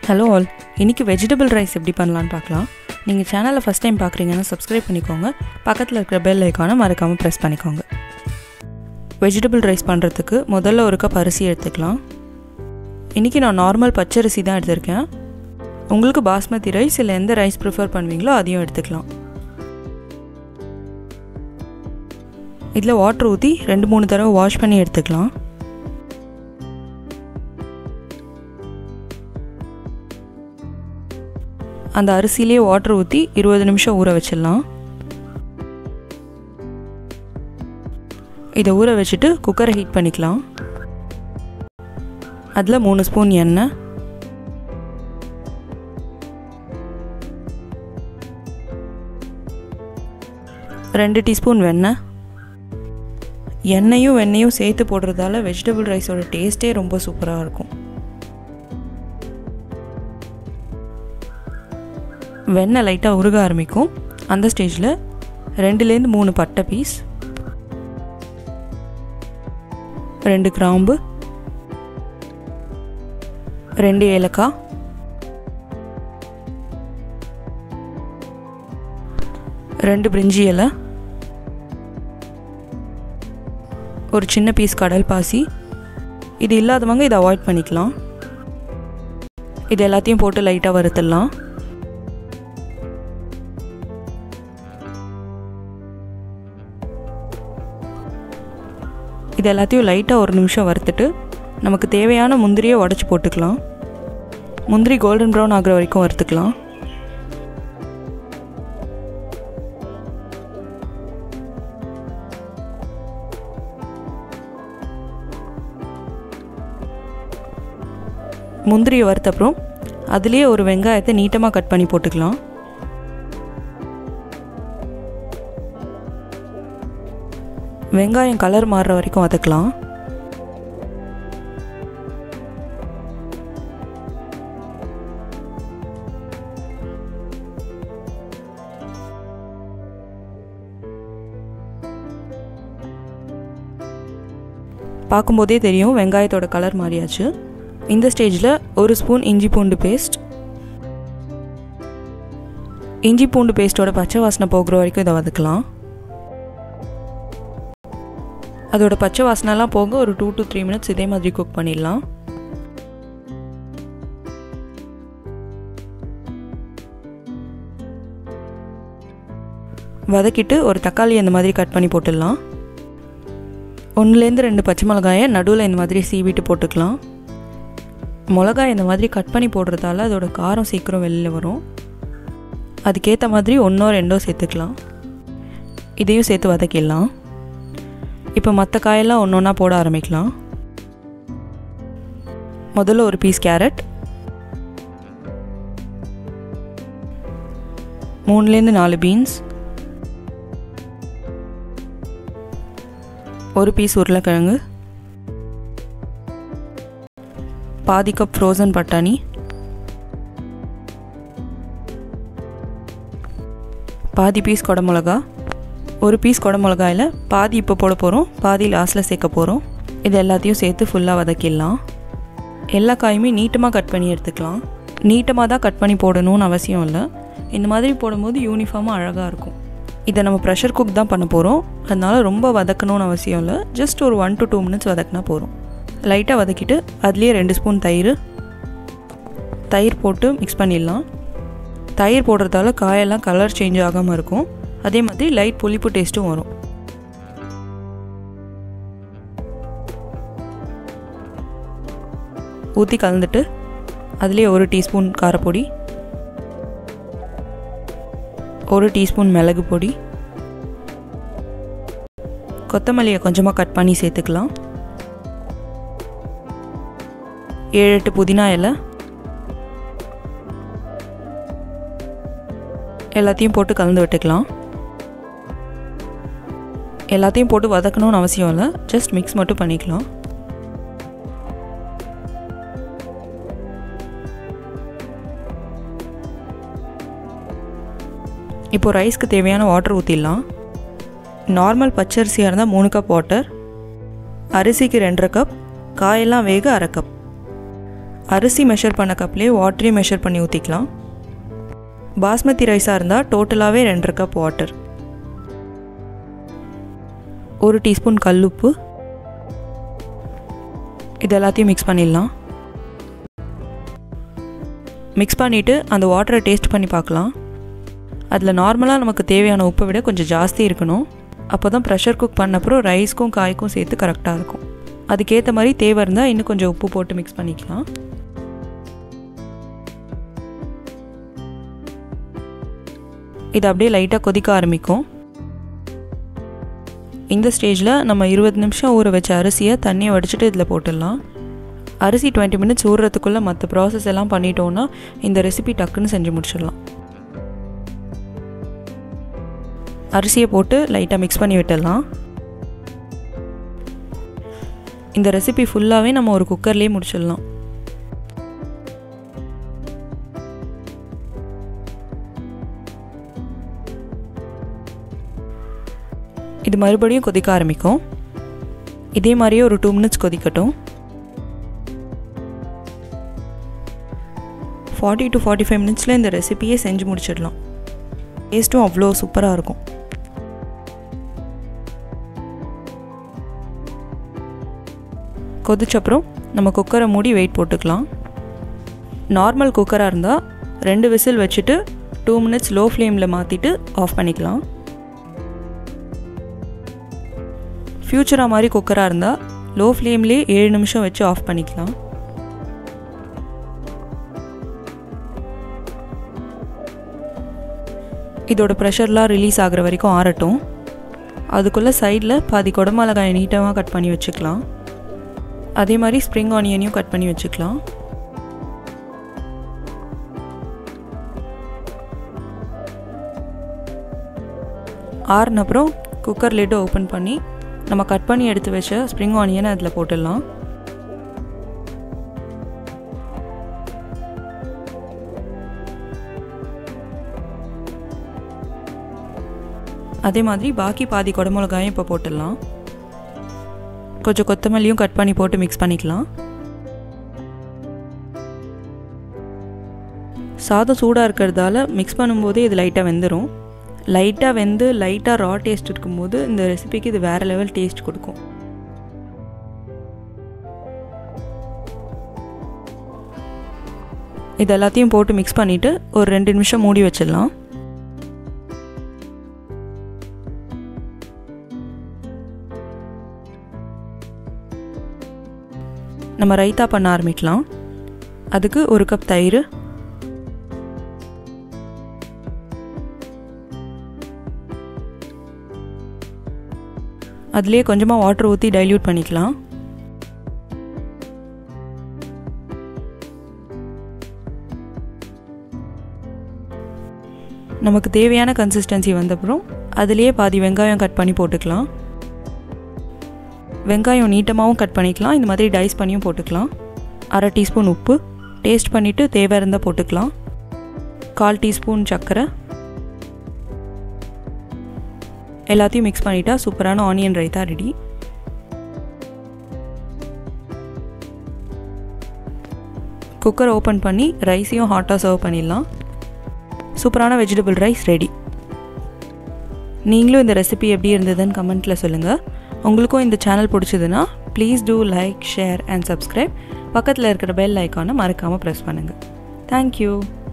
hello all இன்றைக்கி vegetable rice எப்படி பண்ணலான்னு பார்க்கலாம் நீங்கள் சேனலை ஃபஸ்ட் டைம் பார்க்குறீங்கன்னா சப்ஸ்கிரைப் பண்ணிக்கோங்க பக்கத்தில் இருக்கிற பெல் ஐக்கானை மறக்காமல் ப்ரெஸ் பண்ணிக்கோங்க வெஜிடபிள் ரைஸ் பண்ணுறதுக்கு முதல்ல ஒரு கப் அரிசி எடுத்துக்கலாம் இன்றைக்கி நான் நார்மல் பச்சரிசி தான் எடுத்திருக்கேன் உங்களுக்கு பாஸ்மதி ரைஸ் இல்லை எந்த ரைஸ் ப்ரிஃபர் பண்ணுவீங்களோ அதையும் எடுத்துக்கலாம் இதில் வாட்டர் ஊற்றி ரெண்டு மூணு தடவை வாஷ் பண்ணி எடுத்துக்கலாம் அந்த அரிசியிலே வாட்டர் ஊற்றி இருபது நிமிஷம் ஊற வச்சிடலாம் இதை ஊற வச்சுட்டு குக்கரை ஹீட் பண்ணிக்கலாம் அதில் மூணு ஸ்பூன் எண்ணெய் ரெண்டு டீஸ்பூன் வெண்ணெய் எண்ணெயும் வெண்ணெயும் சேர்த்து போடுறதால வெஜிடபிள் ரைஸோட டேஸ்ட்டே ரொம்ப சூப்பராக இருக்கும் வெண்ணெய் லைட்டாக உருக ஆரம்பிக்கும் அந்த ஸ்டேஜில் ரெண்டுலேருந்து மூணு பட்டை பீஸ் ரெண்டு கிராம்பு ரெண்டு ஏலக்காய் ரெண்டு பிரிஞ்சி இலை ஒரு சின்ன பீஸ் கடல் பாசி இது இல்லாதவங்க இதை அவாய்ட் பண்ணிக்கலாம் இது எல்லாத்தையும் போட்டு லைட்டாக வறுத்துடலாம் இது எல்லாத்தையும் லைட்டாக ஒரு நிமிஷம் வறுத்துட்டு நமக்கு தேவையான முந்திரியை உடச்சி போட்டுக்கலாம் முந்திரி கோல்டன் ப்ரௌன் ஆகிற வரைக்கும் வறுத்துக்கலாம் முந்திரியை வறுத்தப்புறம் அதுலேயே ஒரு வெங்காயத்தை நீட்டமாக கட் பண்ணி போட்டுக்கலாம் வெங்காயம் கலர் மாறுற வரைக்கும் வதக்கலாம் பார்க்கும்போதே தெரியும் வெங்காயத்தோட கலர் மாறியாச்சு இந்த ஸ்டேஜில் ஒரு ஸ்பூன் இஞ்சி பூண்டு பேஸ்ட் இஞ்சி பூண்டு பேஸ்ட்டோட பச்சை வாசனை போகிற வரைக்கும் இதை வதக்கலாம் அதோட பச்சை வாசனைலாம் போக ஒரு டூ டு த்ரீ மினிட்ஸ் இதே மாதிரி குக் பண்ணிடலாம் வதக்கிட்டு ஒரு தக்காளி அந்த மாதிரி கட் பண்ணி போட்டுடலாம் ஒன்றுலேருந்து ரெண்டு பச்சை மிளகாயை நடுவில் இந்த மாதிரி சீவிட்டு போட்டுக்கலாம் மிளகாய் இந்த மாதிரி கட் பண்ணி போடுறதால அதோட காரம் சீக்கிரம் வெளியில் வரும் அதுக்கேற்ற மாதிரி ஒன்றோ ரெண்டோ சேர்த்துக்கலாம் இதையும் சேர்த்து வதக்கிடலாம் இப்போ மற்ற காயெல்லாம் ஒன்று ஒன்றா போட ஆரம்பிக்கலாம் முதல்ல ஒரு பீஸ் கேரட் மூணுலேருந்து நாலு பீன்ஸ் ஒரு பீஸ் உருளைக்கிழங்கு பாதி கப் ஃப்ரோசன் பட்டாணி பாதி பீஸ் குடமிளகா ஒரு பீஸ் குடமிளகாயில் பாதி இப்போ போட போகிறோம் பாதி லாஸ்ட்டில் சேர்க்க போகிறோம் இது எல்லாத்தையும் சேர்த்து ஃபுல்லாக வதக்கிடலாம் எல்லா காயுமே நீட்டமாக கட் பண்ணி எடுத்துக்கலாம் நீட்டமாக தான் கட் பண்ணி போடணும்னு அவசியம் இல்லை இந்த மாதிரி போடும்போது யூனிஃபார்மாக அழகாக இருக்கும் இதை நம்ம ப்ரெஷர் குக் தான் பண்ண போகிறோம் அதனால் ரொம்ப வதக்கணும்னு அவசியம் இல்லை ஜஸ்ட் ஒரு ஒன் டு டூ மினிட்ஸ் வதக்கினா போகிறோம் லைட்டாக வதக்கிட்டு அதுலேயே ரெண்டு ஸ்பூன் தயிர் தயிர் போட்டு மிக்ஸ் பண்ணிடலாம் தயிர் போடுறதால காயெல்லாம் கலர் சேஞ்ச் ஆகாமல் இருக்கும் அதே மாதிரி லைட் புளிப்பு டேஸ்ட்டும் வரும் ஊற்றி கலந்துட்டு அதுலேயே ஒரு டீஸ்பூன் காரப்பொடி ஒரு டீஸ்பூன் மிளகு பொடி கொத்தமல்லியை கொஞ்சமாக கட் பண்ணி சேர்த்துக்கலாம் ஏழு எட்டு புதினா இலை எல்லாத்தையும் போட்டு கலந்து விட்டுக்கலாம் எல்லாத்தையும் போட்டு வதக்கணும்னு அவசியம் இல்லை ஜஸ்ட் மிக்ஸ் மட்டும் பண்ணிக்கலாம் இப்போ ரைஸ்க்கு தேவையான வாட்டர் ஊற்றிடலாம் நார்மல் பச்சரிசியாக இருந்தால் மூணு கப் வாட்டர் அரிசிக்கு ரெண்டரை கப் காயெல்லாம் வேக அரை கப் அரிசி மெஷர் பண்ண கப்லேயே வாட்டரையும் மெஷர் பண்ணி ஊற்றிக்கலாம் பாஸ்மதி ரைஸாக இருந்தால் டோட்டலாகவே ரெண்டரை கப் வாட்டர் ஒரு டீஸ்பூன் கல்லுப்பு இது எல்லாத்தையும் மிக்ஸ் பண்ணிடலாம் மிக்ஸ் பண்ணிவிட்டு அந்த வாட்டரை டேஸ்ட் பண்ணி பார்க்கலாம் அதில் நார்மலாக நமக்கு தேவையான உப்பை விட கொஞ்சம் ஜாஸ்தி இருக்கணும் அப்போ தான் ப்ரெஷர் குக் பண்ணப்பறம் ரைஸ்க்கும் காய்க்கும் சேர்த்து கரெக்டாக இருக்கும் அதுக்கேற்ற மாதிரி தேவை இருந்தால் இன்னும் கொஞ்சம் உப்பு போட்டு மிக்ஸ் பண்ணிக்கலாம் இது அப்படியே லைட்டாக கொதிக்க ஆரம்பிக்கும் இந்த ஸ்டேஜில் நம்ம இருபது நிமிஷம் ஊற வச்ச அரிசியை தண்ணியை வடிச்சிட்டு இதில் போட்டுடலாம் அரிசி டுவெண்ட்டி மினிட்ஸ் ஊறுறதுக்குள்ளே மற்ற ப்ராசஸ் எல்லாம் பண்ணிட்டோன்னா இந்த ரெசிபி டக்குன்னு செஞ்சு முடிச்சிடலாம் அரிசியை போட்டு லைட்டாக மிக்ஸ் பண்ணி விட்டுடலாம் இந்த ரெசிபி ஃபுல்லாகவே நம்ம ஒரு குக்கர்லேயே முடிச்சிடலாம் இது மறுபடியும் கொதிக்க ஆரம்பிக்கும் இதே மாதிரியே ஒரு டூ மினிட்ஸ் கொதிக்கட்டும் ஃபார்ட்டி டு ஃபார்ட்டி ஃபைவ் மினிட்ஸில் இந்த ரெசிபியே செஞ்சு முடிச்சிடலாம் டேஸ்ட்டும் அவ்வளோ சூப்பராக இருக்கும் கொதிச்சப்புறம் நம்ம குக்கரை மூடி வெயிட் போட்டுக்கலாம் நார்மல் குக்கராக இருந்தால் ரெண்டு விசில் வச்சுட்டு டூ மினிட்ஸ் லோ ஃப்ளேமில் மாற்றிட்டு ஆஃப் பண்ணிக்கலாம் ஃப்யூச்சராக மாதிரி குக்கராக இருந்தால் லோ ஃப்ளேம்லேயே ஏழு நிமிஷம் வச்சு ஆஃப் பண்ணிக்கலாம் இதோட ப்ரெஷர்லாம் ரிலீஸ் ஆகிற வரைக்கும் ஆறட்டும் அதுக்குள்ளே சைடில் பாதி குடமிளகாயை நீட்டமாக கட் பண்ணி வச்சுக்கலாம் அதே மாதிரி ஸ்ப்ரிங் ஆனியனையும் கட் பண்ணி வச்சுக்கலாம் ஆறுன அப்புறம் குக்கர் லிட்டை ஓப்பன் பண்ணி நம்ம கட் பண்ணி எடுத்து வச்ச ஸ்ப்ரிங் ஆனியனை அதில் போட்டுடலாம் அதே மாதிரி பாக்கி பாதி குடமிளகாயும் இப்போ போட்டுடலாம் கொஞ்சம் கொத்தமல்லியும் கட் பண்ணி போட்டு மிக்ஸ் பண்ணிக்கலாம் சாதம் சூடாக இருக்கிறதால மிக்ஸ் பண்ணும்போதே இது லைட்டாக வெந்துடும் லைட்டாக வெந்து லைட்டாக ரா டேஸ்ட் இருக்கும்போது இந்த ரெசிபிக்கு இது வேறு லெவல் டேஸ்ட் கொடுக்கும் இது எல்லாத்தையும் போட்டு மிக்ஸ் பண்ணிவிட்டு ஒரு ரெண்டு நிமிஷம் மூடி வச்சிடலாம் நம்ம ரைத்தா பண்ண ஆரம்பிக்கலாம் அதுக்கு ஒரு கப் தயிர் அதுலேயே கொஞ்சமாக வாட்டர் ஊற்றி டைல்யூட் பண்ணிக்கலாம் நமக்கு தேவையான கன்சிஸ்டன்சி வந்தப்புறம் அதுலேயே பாதி வெங்காயம் கட் பண்ணி போட்டுக்கலாம் வெங்காயம் நீட்டமாகவும் கட் பண்ணிக்கலாம் இந்த மாதிரி டைஸ் பண்ணியும் போட்டுக்கலாம் அரை டீஸ்பூன் உப்பு டேஸ்ட் பண்ணிவிட்டு தேவை இருந்தால் போட்டுக்கலாம் கால் டீஸ்பூன் சர்க்கரை எல்லாத்தையும் மிக்ஸ் பண்ணிட்டா சூப்பரான onion raita ready cooker open பண்ணி ரைஸையும் ஹாட்டாக சர்வ் பண்ணிடலாம் சூப்பரான வெஜிடபிள் ரைஸ் ரெடி நீங்களும் இந்த ரெசிபி எப்படி இருந்ததுன்னு கமெண்ட்டில் சொல்லுங்கள் உங்களுக்கும் இந்த சேனல் பிடிச்சதுன்னா please do like share and subscribe பக்கத்தில் இருக்கிற பெல் ஐக்கானை மறக்காமல் ப்ரெஸ் பண்ணுங்கள் தேங்க்யூ